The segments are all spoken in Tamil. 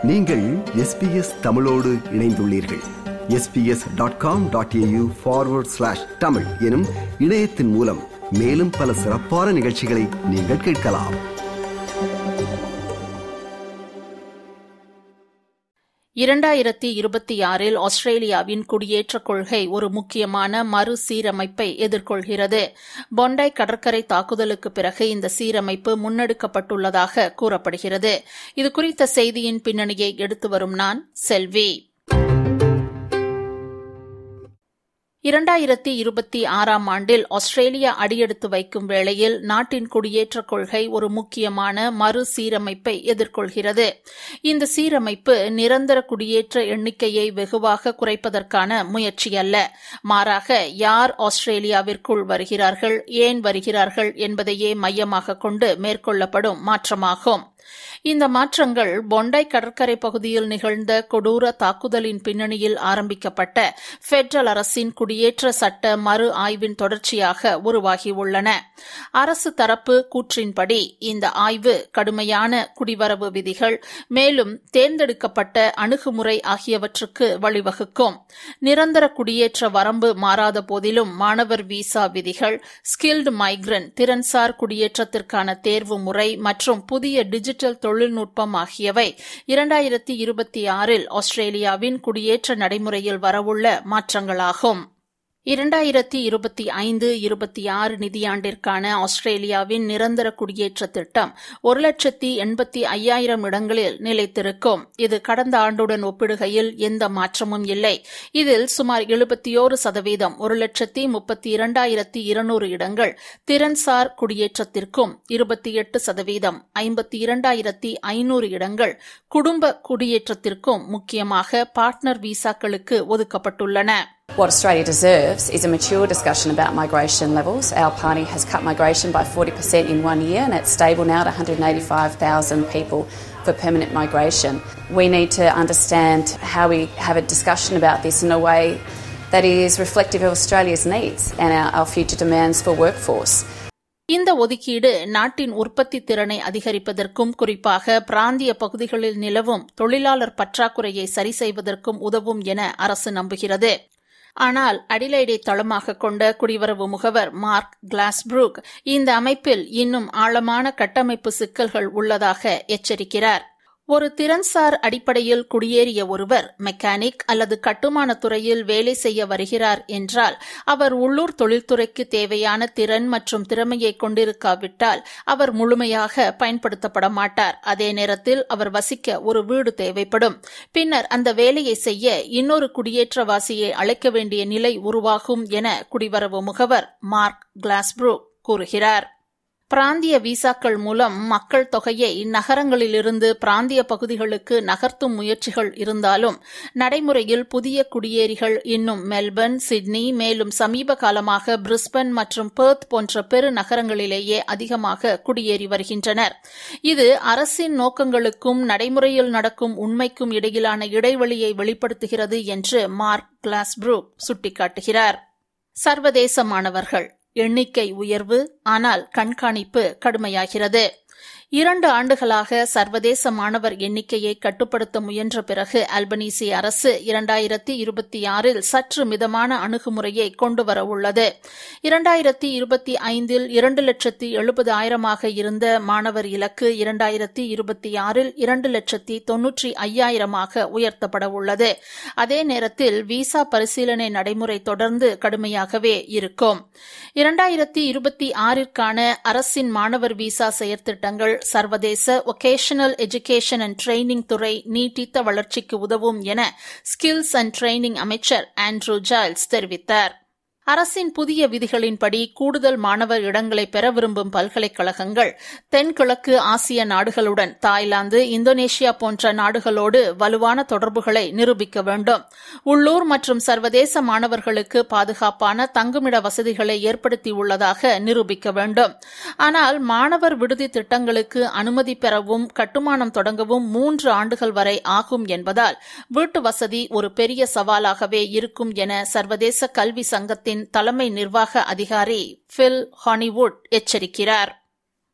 நீங்கள் எஸ்பிஎஸ் தமிழோடு இணைந்துள்ளீர்கள் SBS dot com dot AU forward slash Tamil எனும் இணையத்தின் மூலம் மேலும் பல சிறப்பான நிகழ்ச்சிகளை நீங்கள் கேட்கலாம் இரண்டாயிரத்தி இருபத்தி ஆறில் ஆஸ்திரேலியாவின் குடியேற்ற கொள்கை ஒரு முக்கியமான மறுசீரமைப்பை எதிர்கொள்கிறது பொண்டாய் கடற்கரை தாக்குதலுக்கு பிறகு இந்த சீரமைப்பு முன்னெடுக்கப்பட்டுள்ளதாக கூறப்படுகிறது இதுகுறித்த செய்தியின் பின்னணியை எடுத்து வரும் நான் செல்வி இரண்டாயிரத்தி இருபத்தி ஆறாம் ஆண்டில் ஆஸ்திரேலியா அடியெடுத்து வைக்கும் வேளையில் நாட்டின் குடியேற்ற கொள்கை ஒரு முக்கியமான மறுசீரமைப்பை எதிர்கொள்கிறது இந்த சீரமைப்பு நிரந்தர குடியேற்ற எண்ணிக்கையை வெகுவாக குறைப்பதற்கான முயற்சி அல்ல மாறாக யார் ஆஸ்திரேலியாவிற்குள் வருகிறார்கள் ஏன் வருகிறார்கள் என்பதையே மையமாக கொண்டு மேற்கொள்ளப்படும் மாற்றமாகும் இந்த மாற்றங்கள் பொண்டாய் கடற்கரை பகுதியில் நிகழ்ந்த கொடூர தாக்குதலின் பின்னணியில் ஆரம்பிக்கப்பட்ட பெட்ரல் அரசின் குடியேற்ற சட்ட மறு ஆய்வின் தொடர்ச்சியாக உருவாகியுள்ளன அரசு தரப்பு கூற்றின்படி இந்த ஆய்வு கடுமையான குடிவரவு விதிகள் மேலும் தேர்ந்தெடுக்கப்பட்ட அணுகுமுறை ஆகியவற்றுக்கு வழிவகுக்கும் நிரந்தர குடியேற்ற வரம்பு மாறாத போதிலும் மாணவர் விசா விதிகள் ஸ்கில்டு மைக்ரன்ட் திறன்சார் குடியேற்றத்திற்கான தேர்வு முறை மற்றும் புதிய டிஜிட்டல் தொழில்நுட்பம் ஆகியவை இரண்டாயிரத்தி இருபத்தி ஆறில் ஆஸ்திரேலியாவின் குடியேற்ற நடைமுறையில் வரவுள்ள மாற்றங்களாகும் இரண்டாயிரத்தி இருபத்தி ஐந்து இருபத்தி ஆறு நிதியாண்டிற்கான ஆஸ்திரேலியாவின் நிரந்தர குடியேற்ற திட்டம் ஒரு லட்சத்தி எண்பத்தி ஐயாயிரம் இடங்களில் நிலைத்திருக்கும் இது கடந்த ஆண்டுடன் ஒப்பிடுகையில் எந்த மாற்றமும் இல்லை இதில் சுமார் எழுபத்தியோரு சதவீதம் ஒரு லட்சத்தி முப்பத்தி இரண்டாயிரத்தி இருநூறு இடங்கள் திறன்சார் குடியேற்றத்திற்கும் இருபத்தி எட்டு சதவீதம் ஐம்பத்தி இரண்டாயிரத்தி ஐநூறு இடங்கள் குடும்ப குடியேற்றத்திற்கும் முக்கியமாக பார்ட்னர் விசாக்களுக்கு ஒதுக்கப்பட்டுள்ளன What Australia deserves is a mature discussion about migration levels. Our party has cut migration by 40% in one year and it's stable now at 185,000 people for permanent migration. We need to understand how we have a discussion about this in a way that is reflective of Australia's needs and our, our future demands for workforce. இந்த ஒதுக்கீடு நாட்டின் உற்பத்தி திறனை அதிகரிப்பதற்கும் குறிப்பாக பிராந்திய பகுதிகளில் நிலவும் தொழிலாளர் பற்றாக்குறையை சரி செய்வதற்கும் உதவும் என அரசு நம்புகிறது ஆனால் அடிலைடை தளமாக கொண்ட குடிவரவு முகவர் மார்க் கிளாஸ்புரூக் இந்த அமைப்பில் இன்னும் ஆழமான கட்டமைப்பு சிக்கல்கள் உள்ளதாக எச்சரிக்கிறார் ஒரு திறன்சார் அடிப்படையில் குடியேறிய ஒருவர் மெக்கானிக் அல்லது கட்டுமான துறையில் வேலை செய்ய வருகிறார் என்றால் அவர் உள்ளூர் தொழில்துறைக்கு தேவையான திறன் மற்றும் திறமையை கொண்டிருக்காவிட்டால் அவர் முழுமையாக பயன்படுத்தப்பட மாட்டார் அதே நேரத்தில் அவர் வசிக்க ஒரு வீடு தேவைப்படும் பின்னர் அந்த வேலையை செய்ய இன்னொரு குடியேற்றவாசியை அழைக்க வேண்டிய நிலை உருவாகும் என குடிவரவு முகவர் மார்க் கிளாஸ்ப்ரூ கூறுகிறார் பிராந்திய விசாக்கள் மூலம் மக்கள் தொகையை நகரங்களிலிருந்து பிராந்திய பகுதிகளுக்கு நகர்த்தும் முயற்சிகள் இருந்தாலும் நடைமுறையில் புதிய குடியேறிகள் இன்னும் மெல்பர்ன் சிட்னி மேலும் சமீப காலமாக பிரிஸ்பன் மற்றும் பெர்த் போன்ற பெரு நகரங்களிலேயே அதிகமாக குடியேறி வருகின்றனர் இது அரசின் நோக்கங்களுக்கும் நடைமுறையில் நடக்கும் உண்மைக்கும் இடையிலான இடைவெளியை வெளிப்படுத்துகிறது என்று மார்க் கிளாஸ்ப்ரூக் சுட்டிக்காட்டுகிறார் சர்வதேச மாணவர்கள் எண்ணிக்கை உயர்வு ஆனால் கண்காணிப்பு கடுமையாகிறது இரண்டு ஆண்டுகளாக சர்வதேச மாணவர் எண்ணிக்கையை கட்டுப்படுத்த முயன்ற பிறகு அல்பனீசி அரசு இரண்டாயிரத்தி இருபத்தி ஆறில் சற்று மிதமான அணுகுமுறையை கொண்டுவர உள்ளது இரண்டாயிரத்தி இருபத்தி ஐந்தில் இரண்டு லட்சத்தி எழுபதாயிரமாக இருந்த மாணவர் இலக்கு இரண்டாயிரத்தி இருபத்தி ஆறில் இரண்டு லட்சத்தி தொன்னூற்றி ஐயாயிரமாக உயர்த்தப்பட உள்ளது அதே நேரத்தில் விசா பரிசீலனை நடைமுறை தொடர்ந்து கடுமையாகவே இருக்கும் இரண்டாயிரத்தி இருபத்தி ஆறிற்கான அரசின் மாணவர் விசா செயற்திட்டங்கள் சர்வதேச ஒகேஷனல் எஜுகேஷன் அண்ட் ட்ரைனிங் துறை நீட்டித்த வளர்ச்சிக்கு உதவும் என ஸ்கில்ஸ் அண்ட் ட்ரைனிங் அமைச்சர் ஆண்ட்ரூ ஜாய்ல்ஸ் தெரிவித்தார் அரசின் புதிய விதிகளின்படி கூடுதல் மாணவர் இடங்களை பெற விரும்பும் பல்கலைக்கழகங்கள் தென்கிழக்கு ஆசிய நாடுகளுடன் தாய்லாந்து இந்தோனேஷியா போன்ற நாடுகளோடு வலுவான தொடர்புகளை நிரூபிக்க வேண்டும் உள்ளூர் மற்றும் சர்வதேச மாணவர்களுக்கு பாதுகாப்பான தங்குமிட வசதிகளை ஏற்படுத்தியுள்ளதாக நிரூபிக்க வேண்டும் ஆனால் மாணவர் விடுதி திட்டங்களுக்கு அனுமதி பெறவும் கட்டுமானம் தொடங்கவும் மூன்று ஆண்டுகள் வரை ஆகும் என்பதால் வீட்டு வசதி ஒரு பெரிய சவாலாகவே இருக்கும் என சர்வதேச கல்வி சங்கத்தின் தலைமை நிர்வாக அதிகாரி பில் ஹானிவுட் எச்சரிக்கிறார்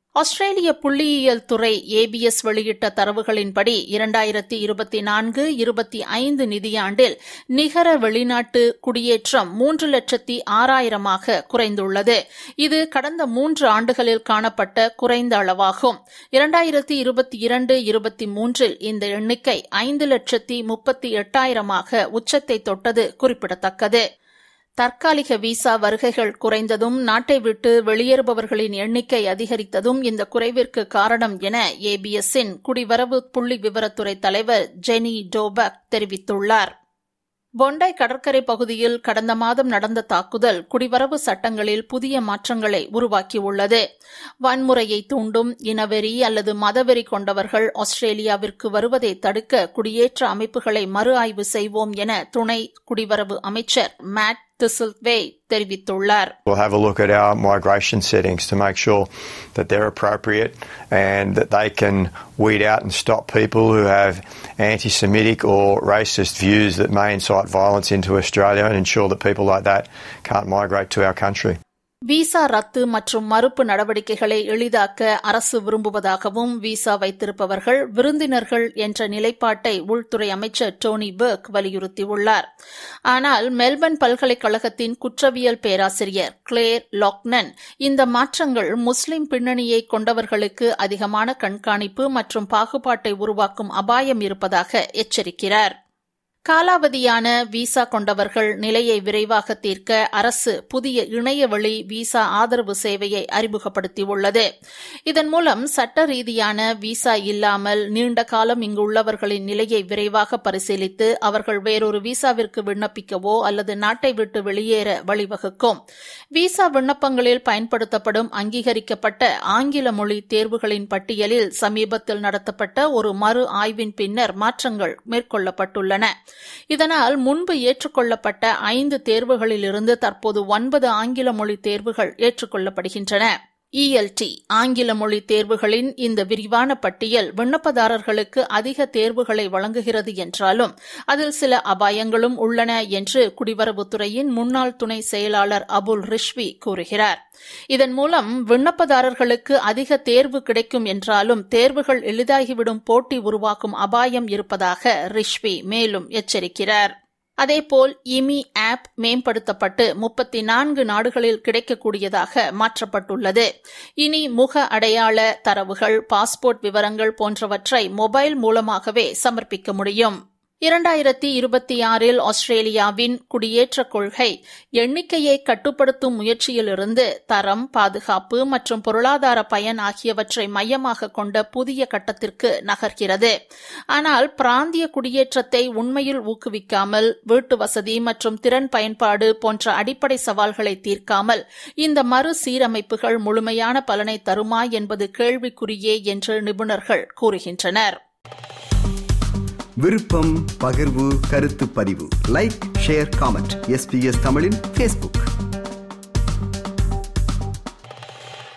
ஆஸ்திரேலிய புள்ளியியல் துறை ஏபிஎஸ் வெளியிட்ட தரவுகளின்படி இரண்டாயிரத்தி இருபத்தி நான்கு இருபத்தி ஐந்து நிதியாண்டில் நிகர வெளிநாட்டு குடியேற்றம் மூன்று லட்சத்தி ஆறாயிரமாக குறைந்துள்ளது இது கடந்த மூன்று ஆண்டுகளில் காணப்பட்ட குறைந்த அளவாகும் இரண்டாயிரத்தி இருபத்தி இரண்டு இருபத்தி மூன்றில் இந்த எண்ணிக்கை ஐந்து லட்சத்தி முப்பத்தி எட்டாயிரமாக உச்சத்தை தொட்டது குறிப்பிடத்தக்கது தற்காலிக விசா வருகைகள் குறைந்ததும் நாட்டை விட்டு வெளியேறுபவர்களின் எண்ணிக்கை அதிகரித்ததும் இந்த குறைவிற்கு காரணம் என ஏபிஎஸ்ஸின் குடிவரவு புள்ளி விவரத்துறை தலைவர் ஜெனி டோபக் தெரிவித்துள்ளார் பொண்டாய் கடற்கரை பகுதியில் கடந்த மாதம் நடந்த தாக்குதல் குடிவரவு சட்டங்களில் புதிய மாற்றங்களை உருவாக்கியுள்ளது வன்முறையை தூண்டும் இனவெறி அல்லது மதவெறி கொண்டவர்கள் ஆஸ்திரேலியாவிற்கு வருவதை தடுக்க குடியேற்ற அமைப்புகளை மறு ஆய்வு செய்வோம் என துணை குடிவரவு அமைச்சர் மேட் திசில்வே தெரிவித்துள்ளார் We'll have a look at our migration settings to make sure that they're appropriate and that they can weed out and stop people who have anti Semitic or racist views that may incite violence into Australia and ensure that people like that can't migrate to our country. Visa ரத்து மற்றும் மறுப்பு நடவடிக்கைகளை எளிதாக்க அரசு விரும்புவதாகவும் விசா வைத்திருப்பவர்கள் விருந்தினர்கள் என்ற நிலைப்பாட்டை உள்துறை அமைச்சர் டோனி பெர்க் வலியுறுத்தியுள்ளார் ஆனால் மெல்பர்ன் பல்கலைக்கழகத்தின் குற்றவியல் பேராசிரியர் கிளேர் லாக்னன் இந்த மாற்றங்கள் முஸ்லிம் பின்னணியை கொண்டவர்களுக்கு அதிகமான கண்காணிப்பு மற்றும் பாகுபாட்டை உருவாக்கும் அபாயம் இருப்பதாக எச்சரிக்கிறார் காலாவதியான விசா கொண்டவர்கள் நிலையை விரைவாக தீர்க்க அரசு புதிய இணையவழி விசா ஆதரவு சேவையை அறிமுகப்படுத்தியுள்ளது இதன் மூலம் சட்ட ரீதியான விசா இல்லாமல் நீண்ட காலம் இங்குள்ளவர்களின் நிலையை விரைவாக பரிசீலித்து அவர்கள் வேறொரு விசாவிற்கு விண்ணப்பிக்கவோ அல்லது நாட்டை விட்டு வெளியேற வழிவகுக்கும் விசா விண்ணப்பங்களில் பயன்படுத்தப்படும் அங்கீகரிக்கப்பட்ட ஆங்கில மொழி தேர்வுகளின் பட்டியலில் சமீபத்தில் நடத்தப்பட்ட ஒரு மறு ஆய்வின் பின்னர் மாற்றங்கள் மேற்கொள்ளப்பட்டுள்ளன இதனால் முன்பு ஏற்றுக்கொள்ளப்பட்ட ஐந்து தேர்வுகளிலிருந்து தற்போது ஒன்பது ஆங்கில மொழி தேர்வுகள் ஏற்றுக்கொள்ளப்படுகின்றன இஎல்டி ஆங்கில மொழி தேர்வுகளின் இந்த விரிவான பட்டியல் விண்ணப்பதாரர்களுக்கு அதிக தேர்வுகளை வழங்குகிறது என்றாலும் அதில் சில அபாயங்களும் உள்ளன என்று குடிவரவுத்துறையின் முன்னாள் துணை செயலாளர் அபுல் ரிஷ்வி கூறுகிறார் இதன் மூலம் விண்ணப்பதாரர்களுக்கு அதிக தேர்வு கிடைக்கும் என்றாலும் தேர்வுகள் எளிதாகிவிடும் போட்டி உருவாக்கும் அபாயம் இருப்பதாக ரிஷ்வி மேலும் எச்சரிக்கிறார் அதேபோல் இமி ஆப் மேம்படுத்தப்பட்டு முப்பத்தி நான்கு நாடுகளில் கிடைக்கக்கூடியதாக மாற்றப்பட்டுள்ளது இனி முக அடையாள தரவுகள் பாஸ்போர்ட் விவரங்கள் போன்றவற்றை மொபைல் மூலமாகவே சமர்ப்பிக்க முடியும் இரண்டாயிரத்தி இருபத்தி ஆறில் ஆஸ்திரேலியாவின் குடியேற்ற கொள்கை எண்ணிக்கையை கட்டுப்படுத்தும் முயற்சியிலிருந்து தரம் பாதுகாப்பு மற்றும் பொருளாதார பயன் ஆகியவற்றை மையமாக கொண்ட புதிய கட்டத்திற்கு நகர்கிறது ஆனால் பிராந்திய குடியேற்றத்தை உண்மையில் ஊக்குவிக்காமல் வீட்டு வசதி மற்றும் திறன் பயன்பாடு போன்ற அடிப்படை சவால்களை தீர்க்காமல் இந்த மறு சீரமைப்புகள் முழுமையான பலனை தருமா என்பது கேள்விக்குறியே என்று நிபுணர்கள் கூறுகின்றனர் விருப்பம் பகிர்வு கருத்து பதிவு லைக் ஷேர் காமெண்ட் எஸ்பிஎஸ் தமிழின் ஃபேஸ்புக்